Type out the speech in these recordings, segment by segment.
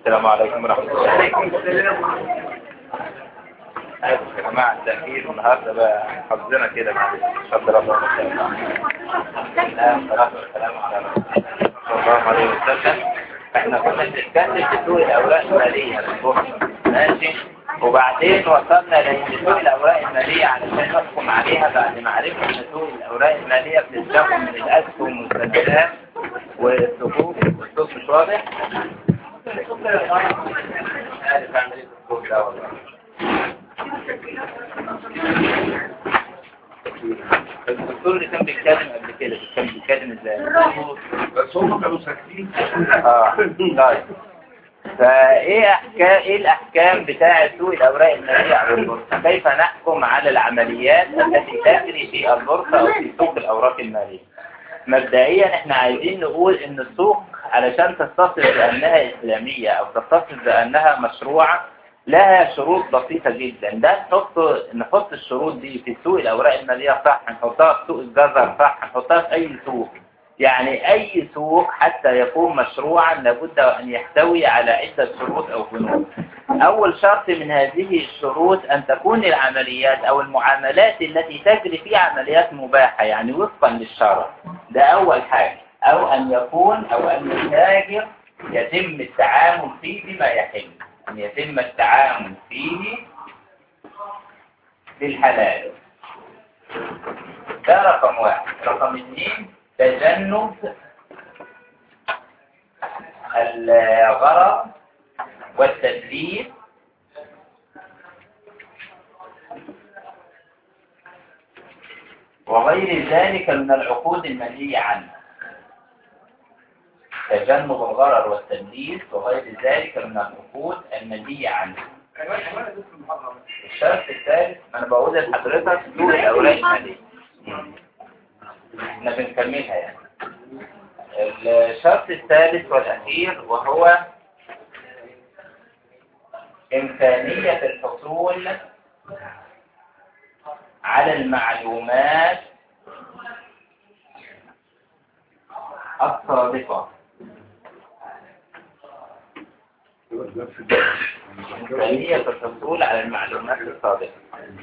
السلام عليكم ورحمة الله أسف يا جماعة التأخير النهاردة بقى حظنا كده معلش قدر الله والسلام والسلام على رسول الله صلى الله عليه وسلم احنا كنا بنتكلم في سوق الأوراق المالية للبورصة ماشي وبعدين وصلنا لأن سوق الأوراق المالية علشان نحكم عليها بعد ما عرفنا أن سوق الأوراق المالية بتتكون من الأسهم والسندات والصفوف والصوت مش واضح؟ عارف أعمل إيه في الصوت ده والله الدكتور اللي كان بيتكلم قبل كده كان بيتكلم ازاي؟ بس هم كانوا ساكتين اه طيب فايه احكام ايه الاحكام بتاعه سوق الاوراق الماليه على البورصه كيف نحكم على العمليات التي تجري في البورصه او في سوق الاوراق الماليه مبدئيا احنا عايزين نقول ان السوق علشان تتصف بانها اسلاميه او تتصف بانها مشروعه لها شروط بسيطة جدا ده نحط نحط الشروط دي في سوق الأوراق المالية صح نحطها في سوق الجزر صح نحطها في أي سوق يعني أي سوق حتى يكون مشروعا لابد أن يحتوي على عدة شروط أو بنود أول شرط من هذه الشروط أن تكون العمليات أو المعاملات التي تجري فيها عمليات مباحة يعني وفقا للشرع ده أول حاجة أو أن يكون أو أن التاجر يتم التعامل فيه بما يحل أن يتم التعامل فيه بالحلال ده رقم واحد رقم اثنين تجنب الغرض والتدليس وغير ذلك من العقود المنهية عنها تجنب الغرر والتدليس وغير ذلك من العقود المنهية عنها الشرط الثالث انا بقول لحضرتك سوق الاوراق الماليه احنا بنكملها يعني الشرط الثالث والاخير وهو امكانيه الحصول على المعلومات الصادقه إمكانية الحصول على المعلومات الصادقة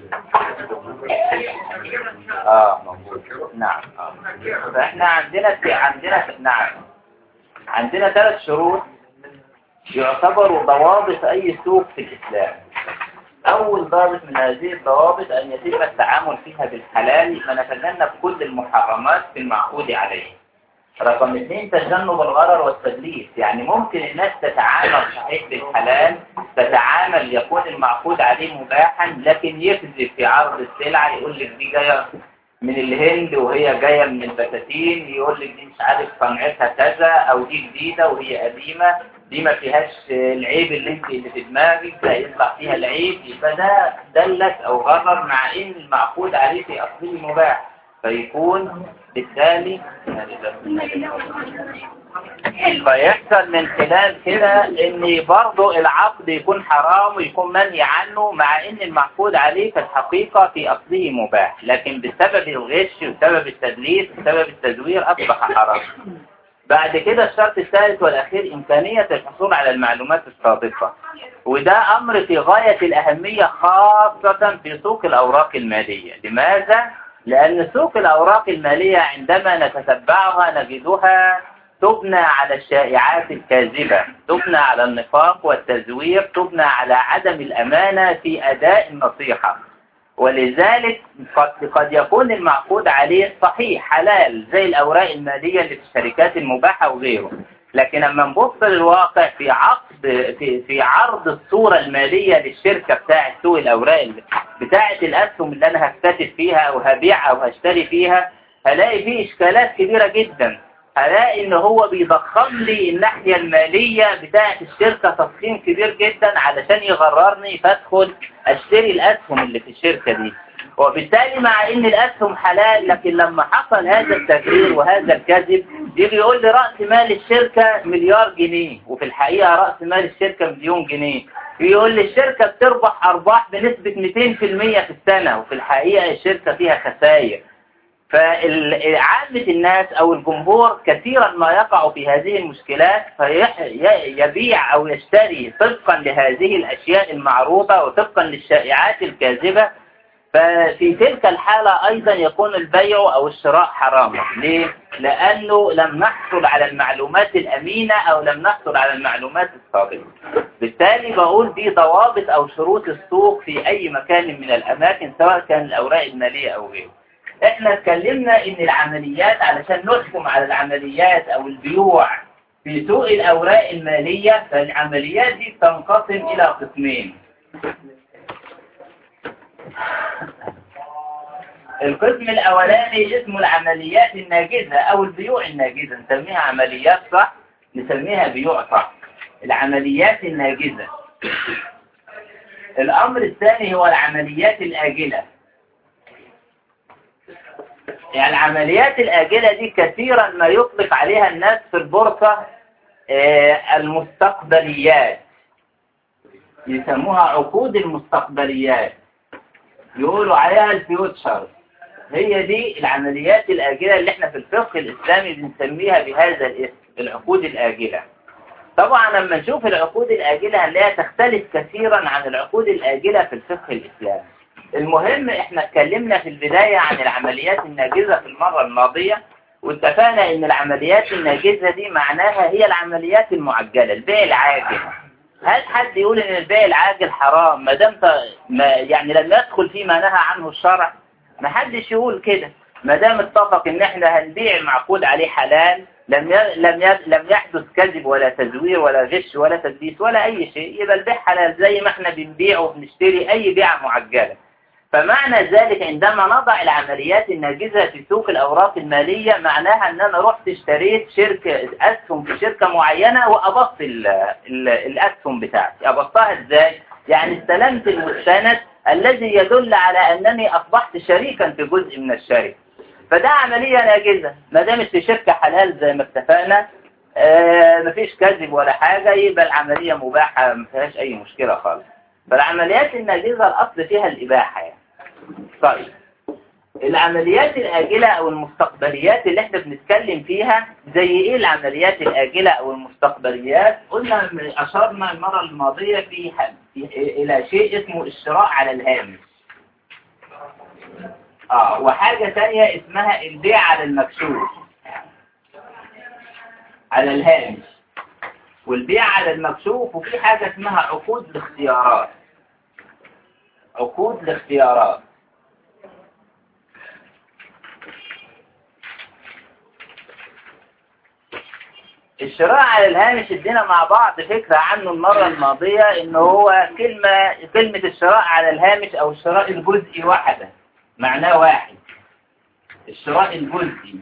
اه موجود نعم آه. فاحنا عندنا عندنا نعم عندنا ثلاث شروط يعتبروا ضوابط اي سوق في الاسلام اول ضابط من هذه الضوابط ان يتم التعامل فيها بالحلال ونتجنب كل المحرمات في المعقود عليه رقم اثنين تجنب الغرر والتدليس يعني ممكن الناس تتعامل صحيح بالحلال تتعامل يكون المعقود عليه مباحا لكن يكذب في عرض السلعة يقول لك دي جاية من الهند وهي جاية من البساتين يقول لك دي مش عارف صنعتها كذا او دي جديدة وهي قديمة دي ما فيهاش العيب اللي انت اللي في دماغك لا يطلع فيها العيب يبقى ده دلت او غرر مع ان المعقود عليه في اصله مباح فيكون بالتالي فيحصل من خلال كده ان برضه العقد يكون حرام ويكون منهي عنه مع ان المعقود عليه في الحقيقة في اصله مباح لكن بسبب الغش وسبب التدليس وسبب التزوير اصبح حرام بعد كده الشرط الثالث والاخير امكانية الحصول على المعلومات الصادقة وده امر في غاية الاهمية خاصة في سوق الاوراق المالية لماذا؟ لأن سوق الأوراق المالية عندما نتتبعها نجدها تبنى على الشائعات الكاذبة تبنى على النفاق والتزوير تبنى على عدم الأمانة في أداء النصيحة ولذلك قد, قد يكون المعقود عليه صحيح حلال زي الأوراق المالية اللي في الشركات المباحة وغيره لكن لما نبص للواقع في عقد في, في عرض الصورة المالية للشركة بتاعة سوق الأوراق بتاعة الأسهم اللي أنا هكتتب فيها أو هبيع أو هشتري فيها هلاقي فيه إشكالات كبيرة جدا هلاقي إن هو بيضخم لي الناحية المالية بتاعة الشركة تضخيم كبير جدا علشان يغررني فادخل أشتري الأسهم اللي في الشركة دي وبالتالي مع ان الاسهم حلال لكن لما حصل هذا التغيير وهذا الكذب يجي يقول لي رأس مال الشركة مليار جنيه وفي الحقيقة رأس مال الشركة مليون جنيه يقول لي الشركة بتربح ارباح بنسبة 200% في السنة وفي الحقيقة الشركة فيها خسائر فعامة الناس أو الجمهور كثيرا ما يقع في هذه المشكلات فيبيع أو يشتري طبقا لهذه الأشياء المعروضة وطبقا للشائعات الكاذبة ففي تلك الحالة أيضا يكون البيع أو الشراء حراما ليه؟ لأنه لم نحصل على المعلومات الأمينة أو لم نحصل على المعلومات الصادقة بالتالي بقول دي ضوابط أو شروط السوق في أي مكان من الأماكن سواء كان الأوراق المالية أو غيره احنا اتكلمنا ان العمليات علشان نحكم على العمليات او البيوع في سوق الاوراق المالية فالعمليات دي تنقسم الى قسمين القسم الاولاني اسمه العمليات الناجزة او البيوع الناجزة نسميها عمليات صح نسميها بيوع صح العمليات الناجزة الامر الثاني هو العمليات الاجلة يعني العمليات الآجلة دي كثيرا ما يطلق عليها الناس في البورصة المستقبليات يسموها عقود المستقبليات يقولوا عليها الفيوتشر هي دي العمليات الآجلة اللي احنا في الفقه الإسلامي بنسميها بهذا الاسم العقود الآجلة طبعا لما نشوف العقود الآجلة هنلاقيها تختلف كثيرا عن العقود الآجلة في الفقه الإسلامي المهم احنا اتكلمنا في البداية عن العمليات الناجزة في المرة الماضية واتفقنا ان العمليات الناجزة دي معناها هي العمليات المعجلة البيع العاجل هل حد يقول ان البيع العاجل حرام ما دام ما يعني لم يدخل فيما نهى عنه الشرع ما حدش يقول كده ما دام اتفق ان احنا هنبيع المعقود عليه حلال لم ي... لم ي... لم يحدث كذب ولا تزوير ولا غش ولا تدليس ولا اي شيء يبقى البيع حلال زي ما احنا بنبيع وبنشتري اي بيعة معجلة فمعنى ذلك عندما نضع العمليات الناجزة في سوق الأوراق المالية معناها أن أنا رحت اشتريت شركة أسهم في شركة معينة وأبص ال ال الأسهم بتاعتي أبصها إزاي؟ يعني استلمت المستند الذي يدل على أنني أصبحت شريكا في جزء من الشركة فده عملية ناجزة ما دامت في شركة حلال زي ما اتفقنا آه مفيش كذب ولا حاجة يبقى العملية مباحة ما فيهاش أي مشكلة خالص فالعمليات الناجزة الأصل فيها الإباحة يعني. طيب العمليات الآجلة أو المستقبليات اللي احنا بنتكلم فيها زي ايه العمليات الآجلة أو المستقبليات قلنا أشرنا المرة الماضية في, في إلى شيء اسمه الشراء على الهامش آه وحاجة تانية اسمها البيع على المكشوف على الهامش والبيع على المكشوف وفي حاجة اسمها عقود الاختيارات عقود الاختيارات الشراء على الهامش ادينا مع بعض فكرة عنه المرة الماضية ان هو كلمة كلمة الشراء على الهامش او الشراء الجزئي واحدة معناه واحد الشراء الجزئي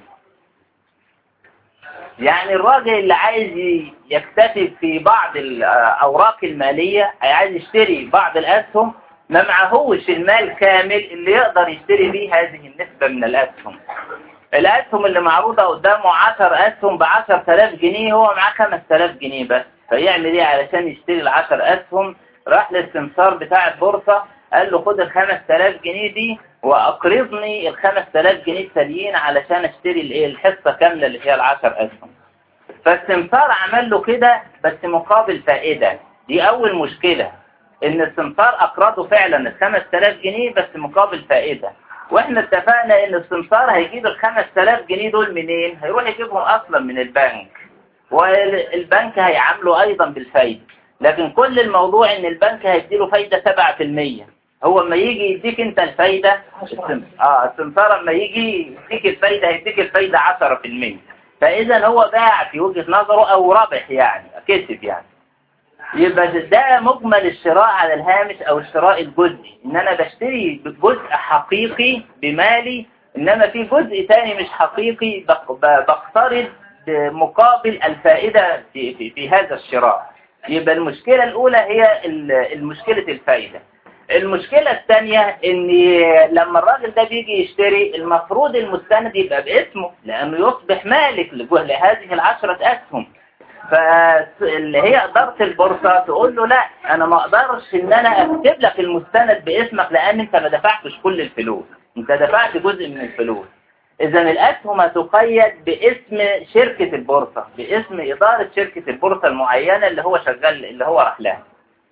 يعني الراجل اللي عايز يكتسب في بعض الأوراق المالية عايز يشتري بعض الأسهم ما معهوش المال كامل اللي يقدر يشتري بيه هذه النسبة من الأسهم الأسهم اللي معروضة قدامه 10 أسهم ب 10000 جنيه هو معاه 5000 جنيه بس فيعمل إيه علشان يشتري ال 10 أسهم راح للسمسار بتاع البورصة قال له خد ال 5000 جنيه دي وأقرضني ال 5000 جنيه التاليين علشان أشتري الإيه الحصة كاملة اللي فيها ال 10 أسهم فالسمسار عمل له كده بس مقابل فائدة دي أول مشكلة إن السمسار أقرضه فعلا ال 5000 جنيه بس مقابل فائدة واحنا اتفقنا ان السمسار هيجيب ال 5000 جنيه دول منين هيروح يجيبهم اصلا من البنك والبنك هيعامله ايضا بالفايدة لكن كل الموضوع ان البنك هيديله فايدة 7% هو اما يجي يديك انت الفايدة اه السمسار اما يجي يديك الفايدة هيديك الفايدة 10% فاذا هو باع في وجهة نظره او ربح يعني كسب يعني يبقى ده مجمل الشراء على الهامش او الشراء الجزئي ان انا بشتري جزء حقيقي بمالي انما في جزء تاني مش حقيقي بقترض مقابل الفائدة في, في, في هذا الشراء يبقى المشكلة الاولى هي المشكلة الفائدة المشكلة الثانية ان لما الراجل ده بيجي يشتري المفروض المستند يبقى باسمه لانه يصبح مالك لهذه العشرة اسهم فاللي هي إدارة البورصة تقول له لا أنا ما أقدرش إن أنا أكتب لك المستند باسمك لأن أنت ما دفعتش كل الفلوس أنت دفعت جزء من الفلوس إذا الأسهم هتقيد باسم شركة البورصة باسم إدارة شركة البورصة المعينة اللي هو شغال اللي هو راح لها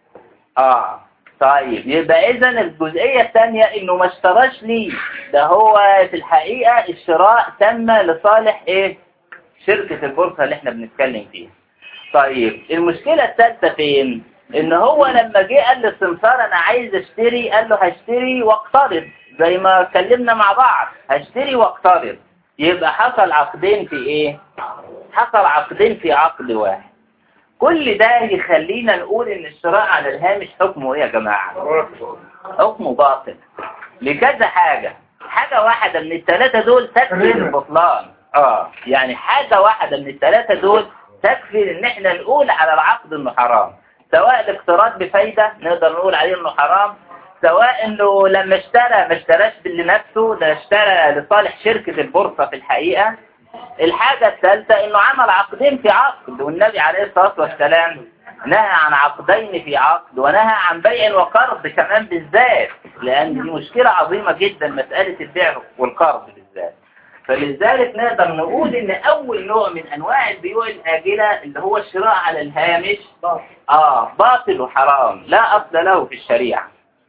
آه طيب يبقى إذا الجزئية الثانية إنه ما اشتراش لي ده هو في الحقيقة الشراء تم لصالح إيه شركة البورصة اللي احنا بنتكلم فيها طيب المشكلة الثالثة فين ان هو لما جه قال للسمسار انا عايز اشتري قال له هشتري واقترض زي ما اتكلمنا مع بعض هشتري واقترض يبقى حصل عقدين في ايه حصل عقدين في عقد واحد كل ده يخلينا نقول ان الشراء على الهامش حكمه ايه يا جماعة حكمه باطل لكذا حاجة حاجة واحدة من الثلاثة دول تكفي البطلان اه يعني حاجة واحدة من الثلاثة دول تكفي ان احنا نقول على العقد انه حرام سواء الاقتراض بفايدة نقدر نقول عليه انه حرام سواء انه لما اشترى ما اشتراش لنفسه ده اشترى لصالح شركة البورصة في الحقيقة الحاجة الثالثة انه عمل عقدين في عقد والنبي عليه الصلاة والسلام نهى عن عقدين في عقد ونهى عن بيع وقرض كمان بالذات لان دي مشكلة عظيمة جدا مسألة البيع والقرض بالذات فلذلك نقدر نقول ان اول نوع من انواع البيوع الاجلة اللي هو الشراء على الهامش اه باطل وحرام لا اصل له في الشريعة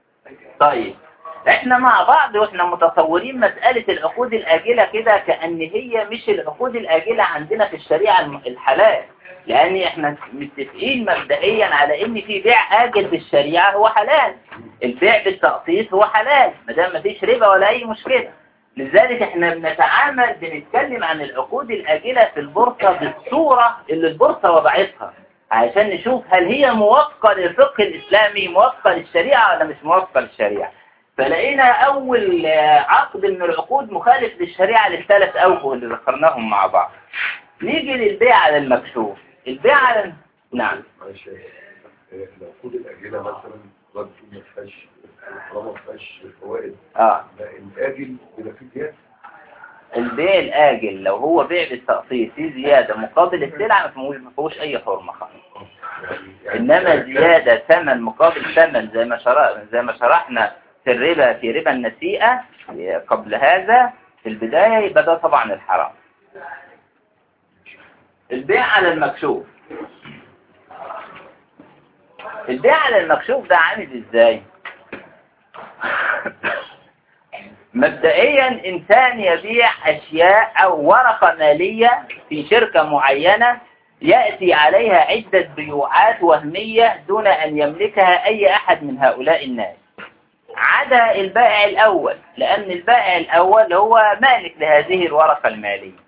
طيب احنا مع بعض واحنا متصورين مسألة العقود الاجلة كده كأن هي مش العقود الاجلة عندنا في الشريعة الحلال لان احنا متفقين مبدئيا على ان في بيع اجل في الشريعة هو حلال البيع بالتقسيط هو حلال ما دام مفيش ربا ولا اي مشكلة لذلك احنا بنتعامل بنتكلم عن العقود الآجلة في البورصة بالصورة اللي البورصة وضعتها عشان نشوف هل هي موافقة للفقه الإسلامي موافقة للشريعة ولا مش موافقة للشريعة فلقينا أول عقد من العقود مخالف للشريعة للثلاث أوجه اللي ذكرناهم مع بعض نيجي للبيع على المكشوف البيع على نعم معلش العقود الآجلة مثلا قد ما فيهاش طالما ما فيهاش فوائد اه لا الآجل بيبقى فيه زيادة البيع الآجل لو هو بيع بالتقسيط في زيادة مقابل السلعة ما فيهوش- ما فيهوش أي حرمة خالص يعني إنما زيادة ثمن مقابل ثمن زي ما شرح زي ما شرحنا في الربا في ربا النسيئة قبل هذا في البداية يبقى ده طبعا الحرام البيع على المكشوف البيع على المكشوف ده عامل ازاي مبدئيا انسان يبيع اشياء او ورقة مالية في شركة معينة يأتي عليها عدة بيوعات وهمية دون ان يملكها اي احد من هؤلاء الناس عدا البائع الاول لان البائع الاول هو مالك لهذه الورقة المالية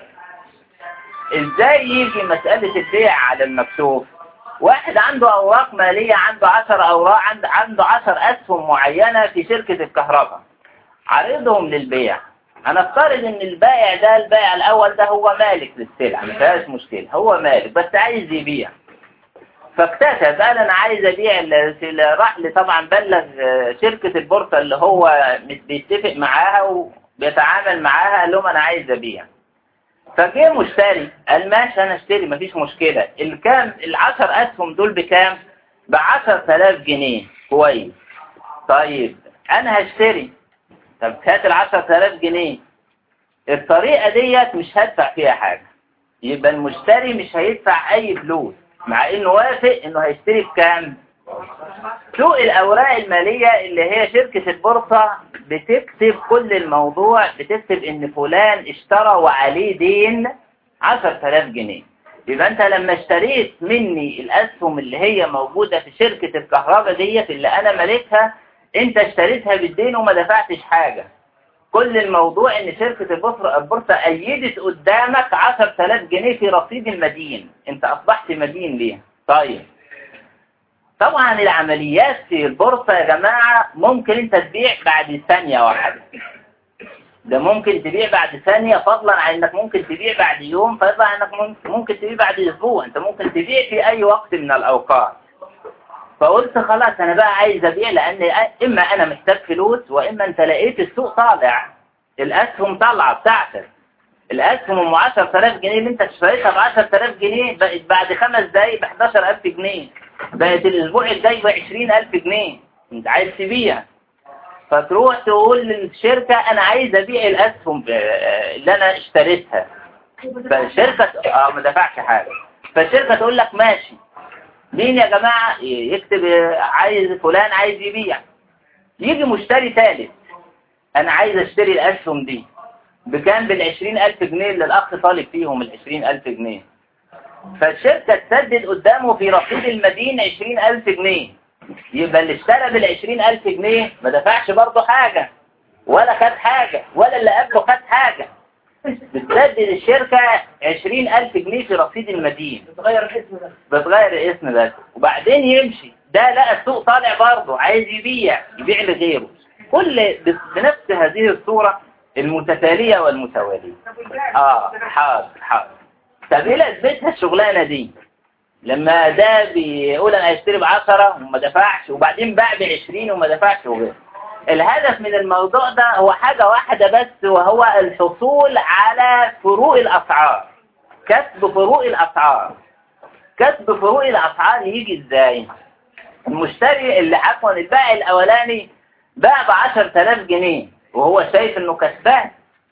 ازاي يجي مسألة البيع على المكشوف واحد عنده اوراق مالية عنده عشر اوراق عنده, عنده عشر اسهم معينة في شركة الكهرباء عرضهم للبيع هنفترض ان البائع ده البائع الاول ده هو مالك للسلعة ما فيهاش مشكلة هو مالك بس عايز يبيع فاكتشف قال انا عايز ابيع ال- راح لي طبعا بلغ آه، شركة البورصة اللي هو مت- بيتفق معاها وبيتعامل معاها قال لهم انا عايز ابيع فجه مشتري قال ماشي انا اشتري مفيش مشكلة الكام العشر اسهم دول بكام بعشر تلاف جنيه كويس طيب انا هشتري طب هات العشر تلاف جنيه الطريقة ديت مش هدفع فيها حاجة يبقى المشتري مش هيدفع اي فلوس مع انه وافق انه هيشتري بكام سوق الاوراق المالية اللي هي شركة البورصة بتكتب كل الموضوع بتكتب ان فلان اشترى وعليه دين عشر تلاف جنيه يبقى انت لما اشتريت مني الاسهم اللي هي موجودة في شركة الكهرباء ديت اللي انا مالكها انت اشتريتها بالدين وما دفعتش حاجة كل الموضوع ان شركة البورصة البورصة ايدت قدامك 10000 جنيه في رصيد المدين انت اصبحت مدين ليها طيب طبعا العمليات في البورصة يا جماعة ممكن انت تبيع بعد ثانية واحدة ده ممكن تبيع بعد ثانية فضلا عن انك ممكن تبيع بعد يوم فضلا عن انك ممكن- ممكن تبيع بعد اسبوع انت ممكن تبيع في اي وقت من الاوقات فقلت خلاص انا بقى عايز ابيع لان اما انا محتاج فلوس واما انت لقيت السوق طالع الاسهم طالعه بتاعتك الاسهم ام 10000 جنيه اللي انت اشتريتها ب 10000 جنيه بقت بعد خمس دقايق ب 11000 جنيه بقت الاسبوع الجاي ب 20000 جنيه انت عايز تبيع فتروح تقول للشركة انا عايز ابيع الاسهم ب- اللي انا اشتريتها فالشركة اه ما دفعش حاجة فالشركة تقول لك ماشي مين يا جماعة يكتب عايز فلان عايز يبيع يجي مشتري ثالث انا عايز اشتري الاسهم دي بكام بالعشرين الف جنيه اللي الاخ طالب فيهم العشرين الف جنيه فالشركة تسدد قدامه في رصيد المدين عشرين الف جنيه يبقى اللي اشترى بالعشرين الف جنيه ما دفعش برضه حاجة ولا خد حاجة ولا اللي قبله خد حاجة بتسدد الشركة عشرين ألف جنيه في رصيد المدين بتغير الاسم ده بتغير الاسم بس وبعدين يمشي ده لقى السوق طالع برضه عايز يبيع يبيع لغيره كل بنفس هذه الصورة المتتالية والمتوالية اه حاضر حاضر طب ايه لازمتها الشغلانة دي لما ده بيقول انا هشتري بعشرة وما دفعش وبعدين باع بعشرين وما دفعش وغيره الهدف من الموضوع ده هو حاجة واحدة بس وهو الحصول على فروق الأسعار كسب فروق الأسعار كسب فروق الأسعار يجي ازاي المشتري اللي عفوا البائع الأولاني باع بعشر تلاف جنيه وهو شايف انه كسبان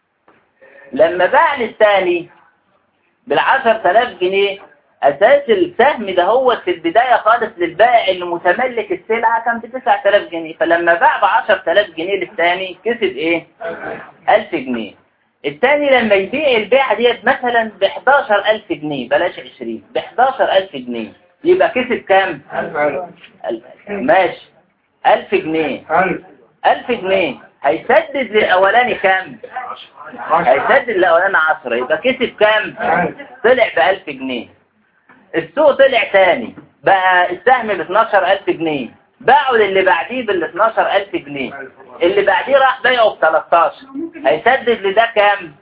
لما باع للثاني بالعشر تلاف جنيه أساس السهم ده هو في البداية خالص للبائع اللي متملك السلعة كان بتسعة تلاف جنيه فلما باع بعشر تلاف جنيه للثاني كسب ايه؟ ألف جنيه الثاني لما يبيع البيعة ديت مثلا بحداشر ألف جنيه بلاش عشرين بحداشر ألف جنيه يبقى كسب كام؟ ألف ماشي ألف جنيه ألف جنيه هيسدد للأولاني كام؟ هيسدد للأولاني عشرة يبقى كسب كام؟ طلع بألف جنيه السوق طلع تاني بقى السهم ب 12000 جنيه باعوا للي بعديه بال 12000 جنيه اللي بعديه راح بيعه ب 13 هيسدد لده كام؟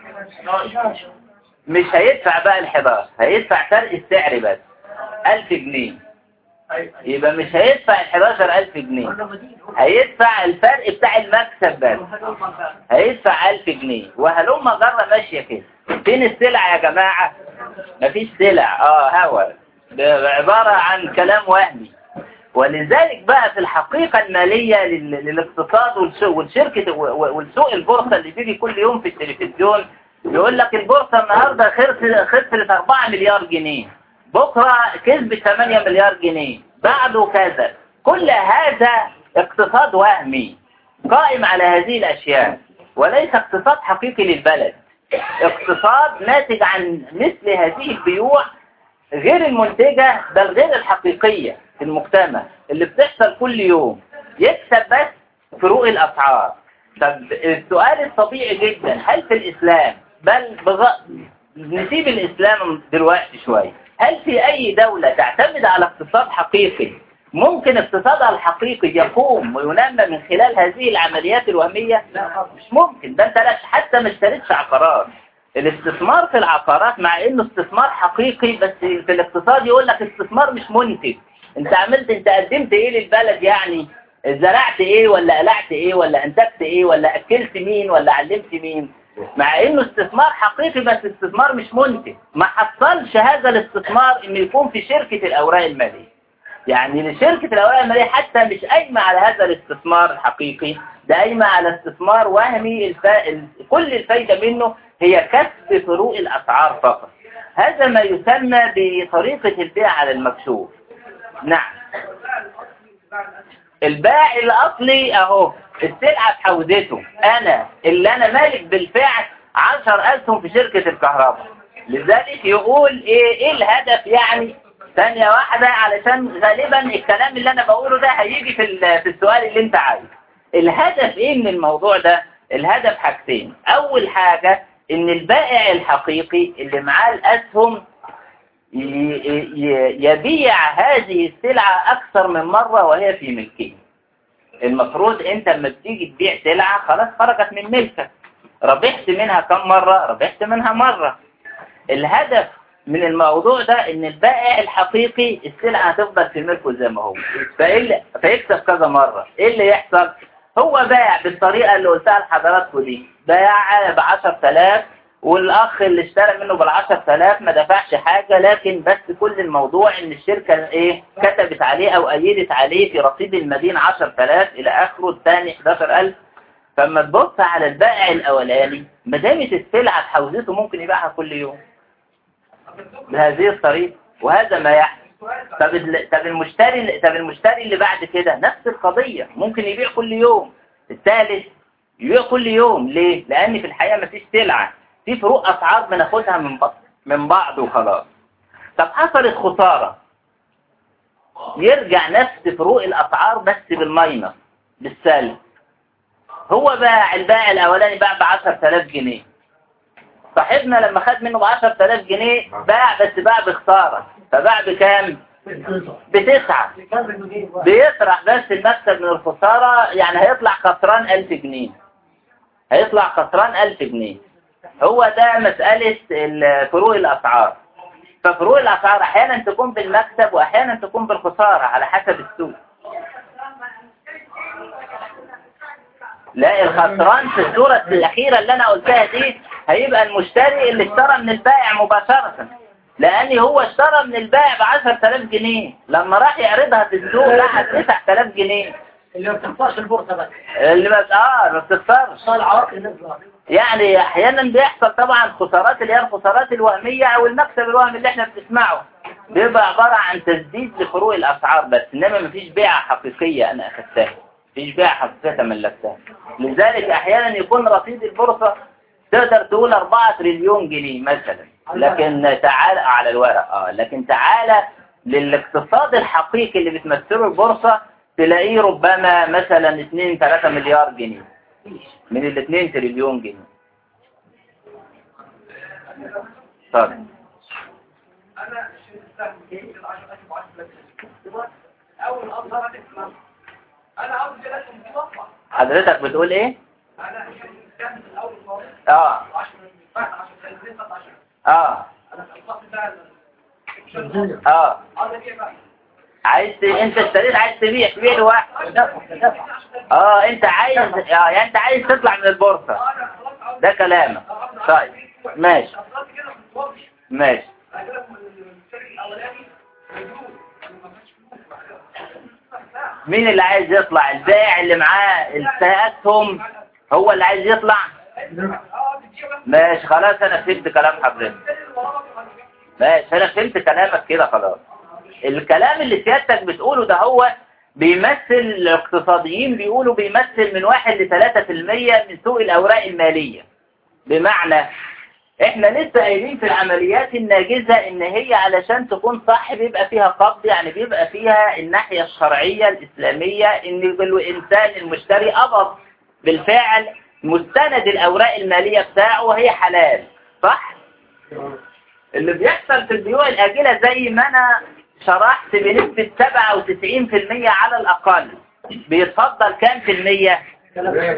مش هيدفع بقى ال 11 هيدفع فرق السعر بس 1000 جنيه يبقى مش هيدفع ال 11000 جنيه هيدفع الفرق بتاع المكسب بس هيدفع 1000 جنيه وهلم جرة ماشية كده فين السلع يا جماعة مفيش سلع اه هوا ده عبارة عن كلام وهمي ولذلك بقى في الحقيقة المالية لل- للاقتصاد والش- والشركة و- والسوق البورصة اللي بيجي كل يوم في التلفزيون يقول لك البورصة النهاردة خسر- خسرت 4 مليار جنيه بكرة كسبت 8 مليار جنيه بعده كذا كل هذا اقتصاد وهمي قائم على هذه الأشياء وليس اقتصاد حقيقي للبلد اقتصاد ناتج عن مثل هذه البيوع غير المنتجة بل غير الحقيقية في المجتمع اللي بتحصل كل يوم يكسب بس فروق الأسعار طب السؤال الطبيعي جدا هل في الإسلام بل بغ... نسيب الإسلام دلوقتي شوية هل في أي دولة تعتمد على اقتصاد حقيقي ممكن اقتصادها الحقيقي يقوم وينمى من خلال هذه العمليات الوهمية مش ممكن ده انت لا حتى ما اشتريتش عقارات الاستثمار في العقارات مع انه استثمار حقيقي بس في الاقتصاد يقول لك استثمار مش منتج انت عملت انت قدمت ايه للبلد يعني زرعت ايه ولا قلعت ايه ولا انتجت ايه ولا اكلت مين ولا علمت مين مع انه استثمار حقيقي بس استثمار مش منتج ما حصلش هذا الاستثمار انه يكون في شركة الاوراق المالية يعني لشركة الأوراق المالية حتى مش قايمة على هذا الاستثمار الحقيقي ده قايمة على استثمار وهمي الف... ال- كل الفايدة منه هي كسب فروق الأسعار فقط هذا ما يسمى بطريقة البيع على المكشوف نعم البائع الأصلي أهو السلعة في حوزته أنا اللي أنا مالك بالفعل عشر أسهم في شركة الكهرباء لذلك يقول إيه, إيه الهدف يعني ثانية واحدة علشان غالبا الكلام اللي أنا بقوله ده هيجي في ال- في السؤال اللي أنت عايزه الهدف إيه من الموضوع ده الهدف حاجتين أول حاجة إن البائع الحقيقي اللي معاه الأسهم ي- ي- يبيع هذه السلعة أكثر من مرة وهي في ملكه المفروض أنت لما بتيجي تبيع سلعة خلاص خرجت من ملكك ربحت منها كم مرة ربحت منها مرة الهدف من الموضوع ده ان البائع الحقيقي السلعة هتفضل في ملكه زي ما هو فإيه اللي- فيكسب كذا مرة ايه اللي يحصل هو باع بالطريقة اللي قلتها لحضراتكم دي باع ب 10000 والاخ اللي اشترى منه بالعشر تلاف ما دفعش حاجة لكن بس كل الموضوع ان الشركة ايه كتبت عليه او ايدت عليه في رصيد المدين عشر تلاف الى اخره الثاني 11 الف فما تبص على البائع الاولاني ما دامت السلعة في حوزته ممكن يبيعها كل يوم بهذه الطريقة وهذا ما يحدث طب ال- طب المشتري طب المشتري اللي بعد كده نفس القضية ممكن يبيع كل يوم الثالث يبيع كل يوم ليه؟ لأن في الحقيقة مفيش سلعة في فروق أسعار بناخدها من بعض من بعض وخلاص طب حصلت خسارة يرجع نفس فروق الأسعار بس بالماينس بالسالب هو باع البائع الأولاني باع ب 10000 جنيه صاحبنا لما خد منه ب 10000 جنيه باع بس باع بخسارة فباع بكام؟ بتسعة بيطرح بس المكسب من الخسارة يعني هيطلع خسران 1000 جنيه هيطلع خسران 1000 جنيه هو ده مسألة ال- فروق الأسعار ففروق الأسعار أحيانا تكون بالمكسب وأحيانا تكون بالخسارة على حسب السوق لا الخسران في الصورة الأخيرة اللي أنا قلتها دي هيبقى المشتري اللي اشترى من البائع مباشرة لأن هو اشترى من البائع ب 10000 جنيه لما راح يعرضها في السوق لقى 9000 جنيه اللي ما بتخسرش البورصة بس اللي بس اه ما بتخسرش صار العواقب نزلة يعني احيانا بيحصل طبعا خسارات اللي هي الخسارات الوهمية او المكسب الوهمي اللي احنا بنسمعه بيبقى عبارة عن تسديد لفروق الاسعار بس انما مفيش بيعة حقيقية انا اخدتها مفيش بيعة حقيقية تملكتها لذلك احيانا يكون رصيد البورصة تقدر تقول 4 تريليون جنيه مثلا لكن تعالى على الورق اه لكن تعالى للاقتصاد الحقيقي اللي بتمثله البورصة تلاقيه ربما مثلا 2 3 مليار جنيه من ال 2 تريليون جنيه اتفضل انا اشتريت جنيه ب 10000 ب 10000 اول اظهر اسمع انا عاوز جلسه مصفى حضرتك بتقول ايه انا اشتريت الاول خالص اه 10 بعد 10 سنين 19 اه انا الصف ده اه عاوز ابيع بقى عايز ت... انت اشتريت عايز تبيع تبيع لواحد اه انت عايز اه يعني انت عايز تطلع من البورصة انا خلاص عاوز ده كلامك طيب ماشي شخصات كده ما بتوضش ماشي انا كده المشتري الاولاني مجنون ما فيش فلوس مين اللي عايز يطلع البائع اللي معاه الاسهم هو اللي عايز يطلع اه بتجيب بس ماشي خلاص انا فهمت كلام حضرتك ماشي انا فهمت كلامك كده خلاص الكلام اللي سيادتك بتقوله ده هو بيمثل الاقتصاديين بيقولوا بيمثل من واحد لثلاثة في المية من سوق الأوراق المالية بمعنى احنا لسه قايلين في العمليات الناجزة ان هي علشان تكون صح بيبقى فيها قبض يعني بيبقى فيها الناحية الشرعية الإسلامية ان الإنسان المشتري قبض بالفعل مستند الأوراق المالية بتاعه وهي حلال صح؟ اللي بيحصل في البيوع الآجلة زي ما أنا شرحت بنسبة 97% على الأقل بيتفضل كام في المية؟ 3%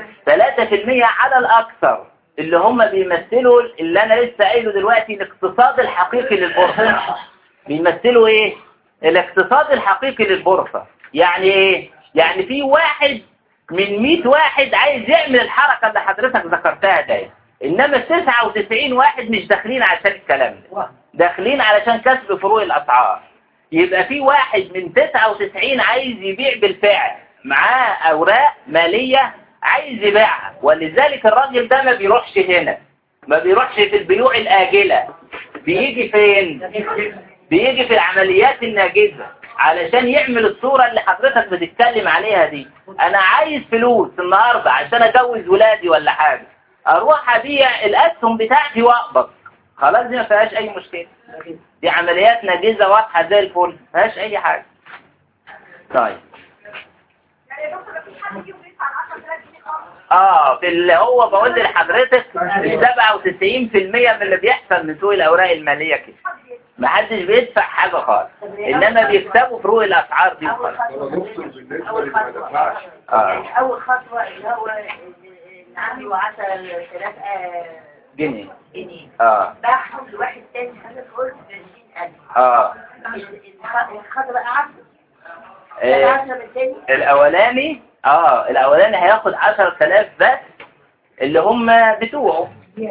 على الأكثر اللي هم بيمثلوا اللي أنا لسه قايله دلوقتي الاقتصاد الحقيقي للبورصة بيمثلوا إيه؟ الاقتصاد الحقيقي للبورصة يعني إيه؟ يعني في واحد من 100 واحد عايز يعمل الحركة اللي حضرتك ذكرتها دي إنما 99 واحد مش داخلين عشان الكلام ده داخلين علشان كسب فروق الأسعار يبقى في واحد من 99 عايز يبيع بالفعل معاه أوراق مالية عايز يبيعها ولذلك الراجل ده ما بيروحش هنا ما بيروحش في البيوع الآجلة بيجي فين بيجي في العمليات الناجزة علشان يعمل الصورة اللي حضرتك بتتكلم عليها دي انا عايز فلوس النهاردة عشان اجوز ولادي ولا حاجة اروح ابيع الاسهم بتاعتي واقبض خلاص دي ما فيهاش اي مشكلة دي عمليات ناجزة واضحة زي الفل ما فيهاش اي حاجة طيب اه في اللي هو بقول لحضرتك ال 97% من اللي بيحصل من سوق الاوراق المالية كده ما حدش بيدفع حاجة خالص انما بيكسبوا فروق الاسعار دي انا وخلاص نقصد بالنسبة اللي ما دفعش اه أول خطوة اللي هو إن عنده 10000 جنيه جنيه اه باعهم لواحد تاني حضرتك قلت ب 20000 اه الخطوة بقى 10 إيه 10 من تاني الاولاني اه الاولاني هياخد 10000 بس اللي هم بتوعه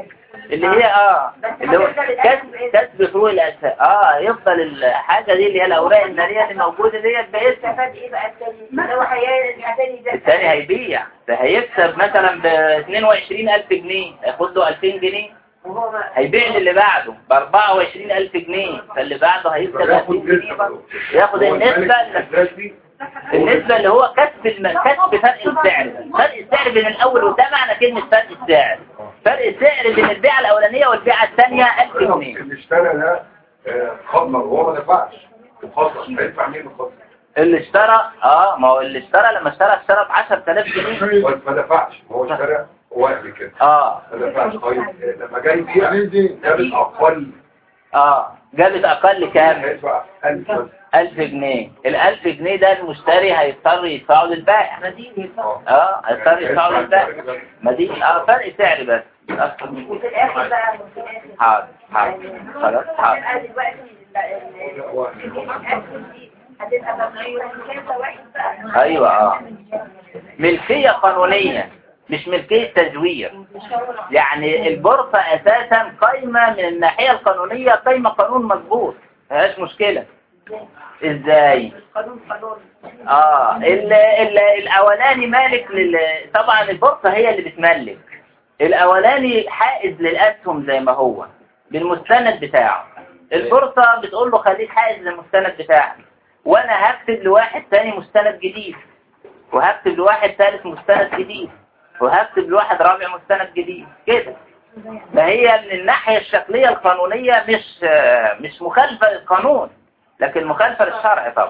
اللي هي اه اللي هو كسب كسب فروع الاسهم اه يفضل الحاجه دي اللي هي الاوراق الماليه اللي موجوده ديت باسم استفاد ايه بقى التاني لو هي التاني ده الثاني هيبيع ده هيكسب مثلا ب 22000 جنيه هياخد له 2000 جنيه وهو ما- هيبيع للي بعده ب 24000 جنيه فاللي بعده هيكسب 2000 ياخد جنيه نسبة برضه ياخد هو النسبه الملك اللي الأساسي بالنسبة اللي هو كسب الم... كسب فرق السعر فرق السعر بين الأول وده معنى كلمة فرق السعر فرق السعر بين البيعة الأولانية والبيعة الثانية 1000 جنيه اللي اشترى ده آه، خطر وهو ما دفعش خطر هيدفع مين الخطر اللي اشترى اه ما هو اللي اشترى لما اشترى اشترى ب 10000 جنيه هو ما دفعش هو اشترى وقت كده اه ما دفعش طيب آه، لما جاي يبيع جاب اقل اه جابت أقل كام هيدفع 1000 مثلا 1000 جنيه ال 1000 جنيه ده المشتري هيضطر يدفعه للبائع اه اه هيضطر يدفعه للبائع ما دي اه فرق سعر بس أكتر من وفي الاخر بقى في الاخر حاضر حاضر خلاص حاضر هتبقى دلوقتي ال- ال- كمية الأكل دي هتبقى ممنوعة كذا واحد بقى ايوه اه ملكية قانونية مش ملكية تزوير يعني البورصة اساسا قايمة من الناحية القانونية قايمة قانون مظبوط مفيهاش مشكلة ازاي قانون قانون اه ال ال الاولاني مالك لل طبعا البورصة هي اللي بتملك الاولاني حائز للاسهم زي ما هو بالمستند بتاعه البورصة بتقول له خليك حائز للمستند بتاعك وانا هكتب لواحد تاني مستند جديد وهكتب لواحد ثالث مستند جديد وهكتب لواحد رابع مستند جديد كده فهي من الناحية الشكلية القانونية مش آه، مش مخالفة للقانون لكن مخالفة للشرع طبعا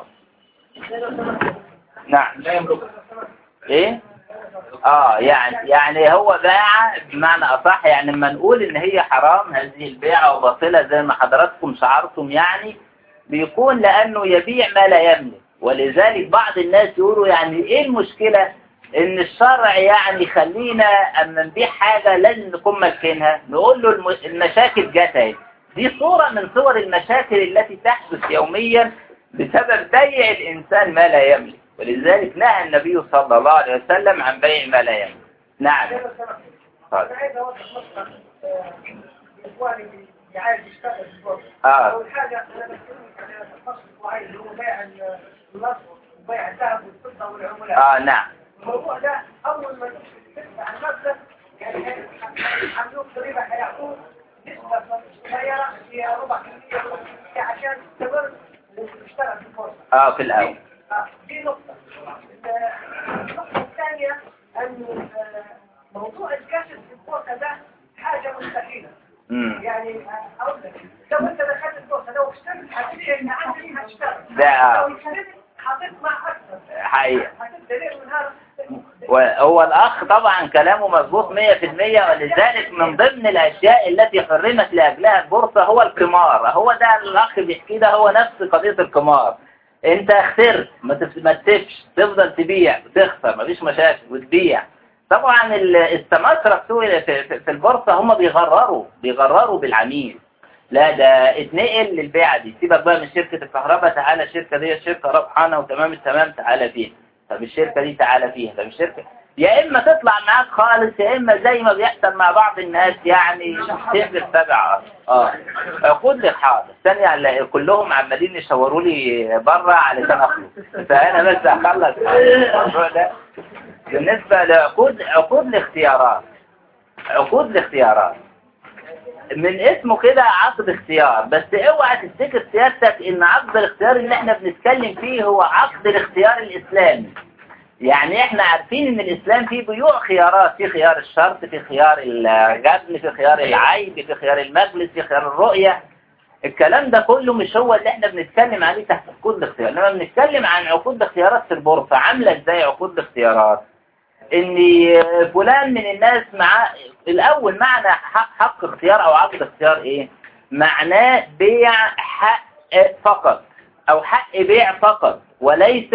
نعم ايه اه يعني يعني هو باع بمعنى اصح يعني لما نقول ان هي حرام هذه البيعة وباطلة زي ما حضراتكم شعرتم يعني بيكون لانه يبيع ما لا يملك ولذلك بعض الناس يقولوا يعني ايه المشكلة ان الشرع يعني يخلينا اما نبيع حاجة لازم نكون مالكينها نقول له الم- المشاكل جت اهي دي صورة من صور المشاكل التي تحدث يوميا بسبب بيع الانسان ما لا يملك ولذلك نهى النبي صلى الله عليه وسلم عن بيع ما لا يملك نعم طيب. انا عايز اوضح نقطه آه، اخواني اللي عايز يشتغل في البورصه اه اول حاجه انا بتكلم عن الفصل الوعي اللي هو بيع ال- النصر وبيع الذهب والفضه والعملات اه نعم الموضوع ده اول ما تفتح المبدا يعني عندهم ضريبه هيعطوه نسبه صغيره هي ربع في المية ولا في المية عشان تستمر وتشتغل في البورصه اه في الاول آه، دي نقطة آه، النقطة الثانية أن آه، موضوع الكشف في البورصة ده حاجة مستحيلة امم يعني آه، أقول لك لو أنت دخلت البورصة لو اشتغلت هتلاقي إن عندك هتشتغل ده آه. لو اشتغلت هتطمع أكثر حقيقة هتبدأ من هذا وهو الأخ طبعا كلامه مظبوط 100% ولذلك من ضمن الأشياء التي حرمت لأجلها البورصة هو القمار هو ده الأخ بيحكي ده هو نفس قضية القمار انت خسرت ما تف- ما تسيبش تفضل تبيع وتخسر مفيش مشاكل وتبيع طبعا ال- السماسرة بتوع في, في, في البورصة هم بيغرروا بيغرروا بالعميل لا ده اتنقل للبيعة دي سيبك بقى من شركة الكهرباء تعالى الشركة دي شركة ربحانة وتمام التمام تعالى فيها طب الشركة دي تعالى فيها طب الشركة يا إما تطلع معاك خالص يا إما زي ما بيحصل مع بعض الناس يعني تقدر تبع اه عقود لك حاضر ثانية على كلهم عمالين يشاوروا لي بره علشان أخلص فأنا بس أخلص الموضوع ده بالنسبة لعقود عقود الاختيارات عقود الاختيارات من اسمه كده عقد اختيار بس اوعى تفتكر سيادتك ان عقد الاختيار اللي احنا بنتكلم فيه هو عقد الاختيار الاسلامي يعني احنا عارفين ان الاسلام فيه بيوع خيارات في خيار الشرط في خيار الجبن في خيار العيب في خيار المجلس في خيار الرؤية الكلام ده كله مش هو اللي احنا بنتكلم عليه تحت عقود الاختيار لما بنتكلم عن عقود الاختيارات في البورصة عاملة ازاي عقود الاختيارات ان فلان من الناس مع الاول معنى حق, حق اختيار او عقد اختيار ايه معناه بيع حق فقط او حق بيع فقط وليس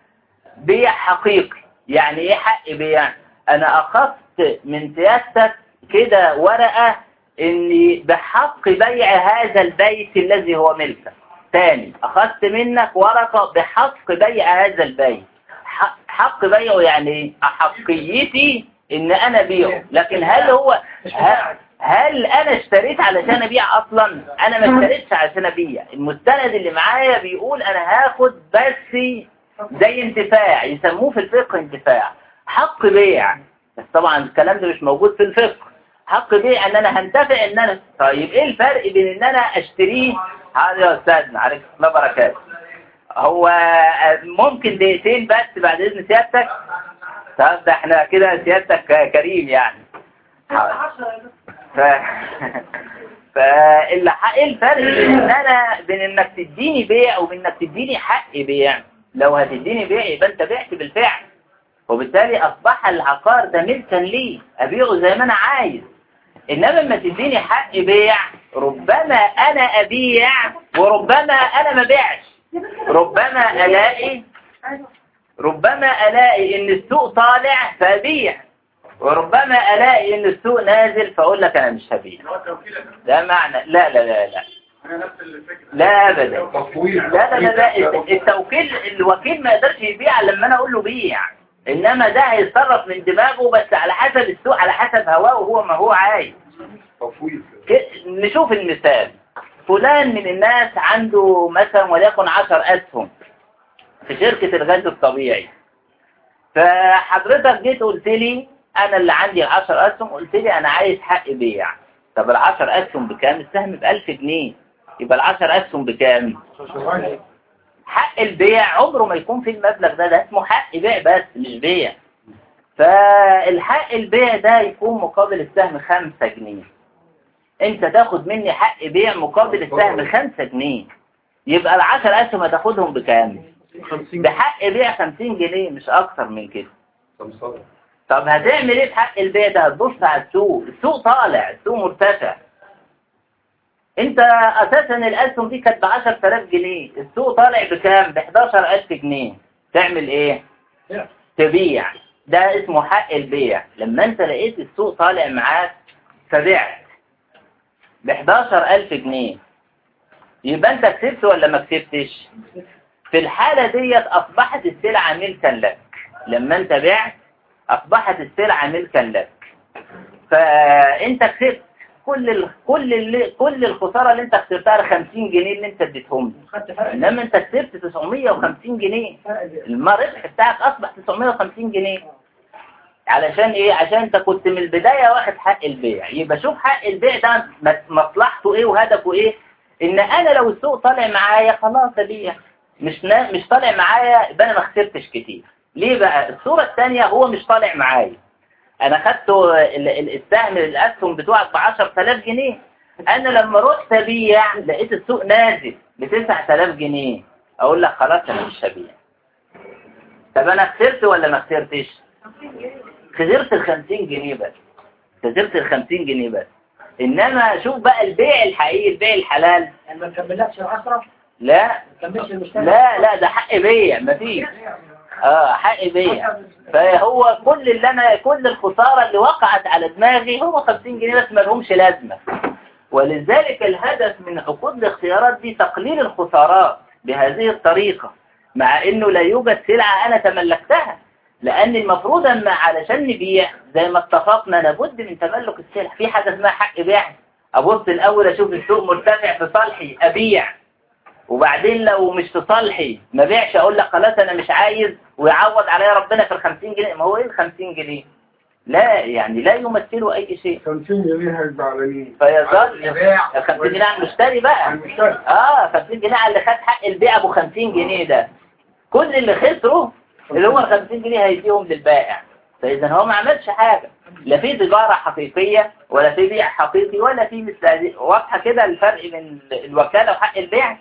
بيع حقيقي يعني ايه حق بيع انا اخذت من سيادتك كده ورقة اني بحق بيع هذا البيت الذي هو ملكك تاني اخذت منك ورقة بحق بيع هذا البيت حق- حق بيعه يعني ايه احقيتي ان انا بيعه لكن هل هو ه- هل انا اشتريت علشان ابيع اصلا انا ما اشتريتش علشان ابيع المستند اللي معايا بيقول انا هاخد بس زي انتفاع يسموه في الفقه انتفاع حق بيع بس طبعا الكلام ده مش موجود في الفقه حق بيع ان انا هنتفع ان انا طيب ايه الفرق بين ان انا اشتريه هذا يا استاذنا عليكم الله بركاته هو ممكن دقيقتين بس بعد اذن سيادتك طب ده احنا كده سيادتك كريم يعني حاضر. ف... فاللي ايه الفرق بين ان انا بين انك تديني بيع وبين انك تديني حق بيع لو هتديني بيع يبقى انت بعت بالفعل وبالتالي اصبح العقار ده ملكا لي ابيعه زي ما انا عايز انما لما تديني حق بيع ربما انا ابيع وربما انا ما بيعش ربما الاقي ربما الاقي ان السوق طالع فابيع وربما الاقي ان السوق نازل فاقول لك انا مش هبيع ده معنى لا لا لا لا لا ابدا تفويض لا لا لا, لا. التوكيل الوكيل ما يقدرش يبيع لما انا اقول له بيع انما ده هيتصرف من دماغه بس على حسب السوق على حسب هواه وهو ما هو عايز تفويض ك- نشوف المثال فلان من الناس عنده مثلا وليكن عشر أسهم في شركة الغاز الطبيعي فحضرتك جيت قلت لي أنا اللي عندي العشر أسهم قلت لي أنا عايز حق بيع طب العشر أسهم بكام السهم بألف جنيه يبقى العشر أسهم بكام حق البيع عمره ما يكون في المبلغ ده ده اسمه حق بيع بس مش بيع فالحق البيع ده يكون مقابل السهم خمسة جنيه انت تاخد مني حق بيع مقابل السهم خمسة جنيه يبقى العشر اسهم هتاخدهم بكام بحق بيع خمسين جنيه مش اكتر من كده سمسرة طب هتعمل ايه بحق البيع ده هتبص على السوق السوق طالع السوق مرتفع انت اساسا الاسهم دي كانت ب 10000 جنيه السوق طالع بكام ب 11000 جنيه تعمل ايه تبيع ده اسمه حق البيع لما انت لقيت السوق طالع معاك فبعت ب 11000 جنيه يبقى انت كسبت ولا ما كسبتش في الحالة ديت اصبحت السلعة ملكا لك لما انت بعت اصبحت السلعة ملكا لك فانت كسبت كل ال... كل ال... كل الخسارة اللي انت خسرتها ال 50 جنيه اللي انت اديتهم لي انما انت كسبت 950 جنيه الربح بتاعك اصبح 950 جنيه علشان ايه عشان انت كنت من البداية واخد حق البيع يبقى شوف حق البيع ده م- مصلحته ايه وهدفه ايه ان انا لو السوق طالع معايا خلاص ابيع مش نا... مش طالع معايا يبقى انا ما خسرتش كتير ليه بقى الصورة الثانية هو مش طالع معايا انا خدت ال- ال- السهم الاسهم بتوعك ب 10000 جنيه انا لما رحت ابيع لقيت السوق نازل ب 9000 جنيه اقول لك خلاص انا مش هبيع طب انا خسرت ولا ما خسرتش خسرت ال 50 جنيه بس خسرت ال 50 جنيه بس انما شوف بقى البيع الحقيقي البيع الحلال يعني ما تكملكش العشرة لا ما تكملش المشتري لا لا ده حق بيع مفيش اه حق بيع فهو كل اللي انا كل الخسارة اللي وقعت على دماغي هو 50 جنيه بس ما لهمش لازمة ولذلك الهدف من عقود الاختيارات دي تقليل الخسارات بهذه الطريقة مع انه لا يوجد سلعة انا تملكتها لان المفروض ان علشان نبيع زي ما اتفقنا لابد من تملك السلع في حاجة اسمها حق بيع ابص الاول اشوف السوق مرتفع في صالحي ابيع وبعدين لو مش في صالحي ما بيعش اقول لك خلاص انا مش عايز ويعوض عليا ربنا في ال 50 جنيه ما هو ايه ال 50 جنيه لا يعني لا يمثلوا اي شيء 50 جنيه هيبقى على مين؟ فيظل ال 50 جنيه على المشتري بقى المشتري اه 50 جنيه على اللي خد حق البيع ابو 50 جنيه ده كل اللي خسره اللي هو ال 50 جنيه هيديهم للبائع فاذا هو ما عملش حاجه لا في تجاره حقيقيه ولا في بيع حقيقي ولا في مثل هذه واضحه كده الفرق بين الوكاله وحق البيع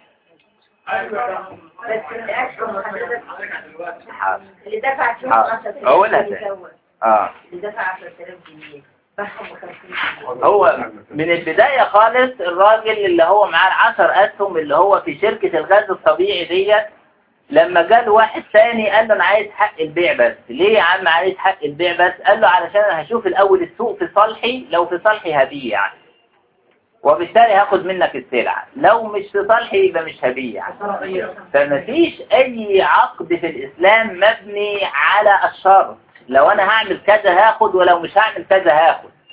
بس الأسهم حضرتك حاضر. اللي دفع فيهم حاضر. 10000 أقولها جنيه تاني. دوت. اه اللي دفع 10000 جنيه باعهم ب 50 جنيه هو من البداية خالص الراجل اللي هو معاه العشر أسهم اللي هو في شركة الغاز الطبيعي ديت لما جاله واحد تاني قال له أنا عايز حق البيع بس ليه يا عم عايز حق البيع بس قال له علشان أنا هشوف الأول السوق في صالحي لو في صالحي هبيع وبالتالي هاخد منك السلعة لو مش في صالحي يبقى مش هبيع فمفيش أي عقد في الإسلام مبني على الشرط لو أنا هعمل كذا هاخد ولو مش هعمل كذا هاخد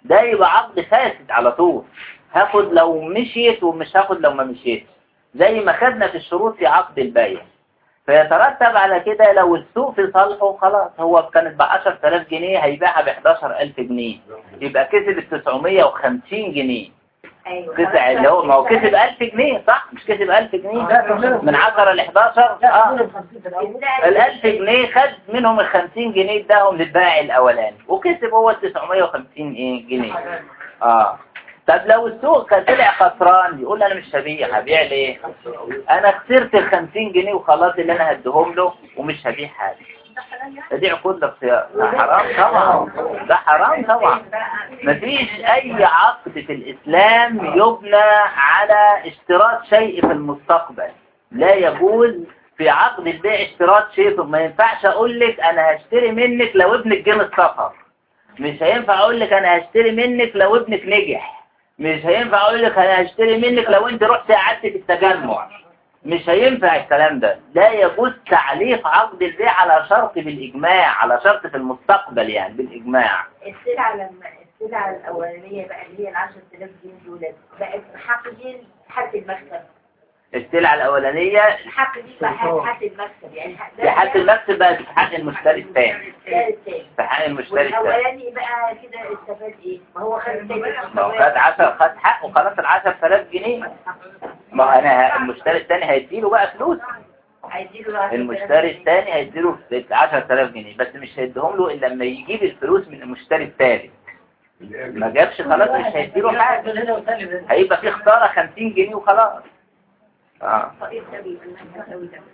ده يبقى عقد فاسد على طول هاخد لو مشيت ومش هاخد لو ما مشيت زي ما خدنا في الشروط في عقد البيع فيترتب على كده لو السوق في صالحه خلاص هو كانت ب 10000 جنيه هيبيعها ب 11000 جنيه يبقى كسب ال 950 جنيه ايوه كسب اللي هو ما هو كسب 1000 جنيه صح مش كسب 1000 جنيه من 10 ل 11 اه ال 1000 جنيه خد منهم ال 50 جنيه اداهم للبائع الاولاني وكسب هو ال 950 ايه جنيه اه طب لو السوق كان طلع خسران يقول انا مش هبيع هبيع ليه انا خسرت ال 50 جنيه وخلاص اللي انا هديهم له ومش هبيع حاجه دي عقود الاختيار ده حرام طبعا ده حرام طبعا مفيش اي عقد في الاسلام يبنى على اشتراط شيء في المستقبل لا يجوز في عقد البيع اشتراط شيء ما ينفعش اقول لك انا هشتري منك لو ابنك جه من السفر مش هينفع اقول لك انا هشتري منك لو ابنك نجح مش هينفع اقول لك انا هشتري منك لو انت رحت قعدت في التجمع مش هينفع الكلام ده لا يجوز تعليق عقد البيع على شرط بالإجماع على شرط في المستقبل يعني بالإجماع السلعة لما السلعة الأولانية بقى اللي هي ال 10000 جنيه دول بقت حق دي حق المكسب السلعة الأولانية الحق دي بقى حق المكسب يعني حق في حق المكسب بقى في حق المشتري الثاني ده التاني في حق المشتري الثاني والأولاني بقى كده استفاد إيه؟ ما هو خد التاني ما هو خد 10 خد حقه خلاص ال 10000 جنيه ما هو انا المشتري الثاني هيديله بقى فلوس هيديله بقى المشتري الثاني هيديله 10000 جنيه بس مش هيديهم له الا لما يجيب الفلوس من المشتري الثالث ما جابش خلاص مش هيديله حاجه هيبقى في خساره 50 جنيه وخلاص اه طريق سبيل المسألة ده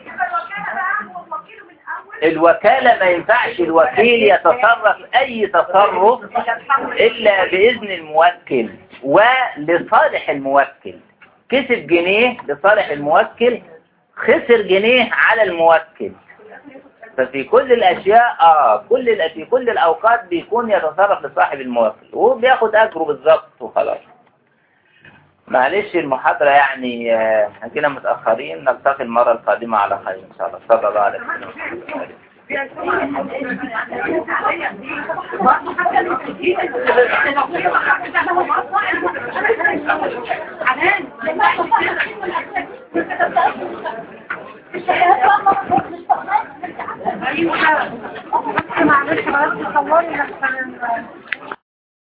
الوكالة ما ينفعش الوكيل يتصرف أي تصرف إلا بإذن الموكل ولصالح الموكل كسب جنيه لصالح الموكل خسر جنيه على الموكل ففي كل الأشياء آه كل الأ- في كل الأوقات بيكون يتصرف لصاحب الموكل وبياخد أجره بالظبط وخلاص معلش المحاضرة يعني آه، احنا كده متأخرين نلتقي المرة القادمة على خير إن شاء الله صلى الله عليه وسلم ايوه معلش معلش صوري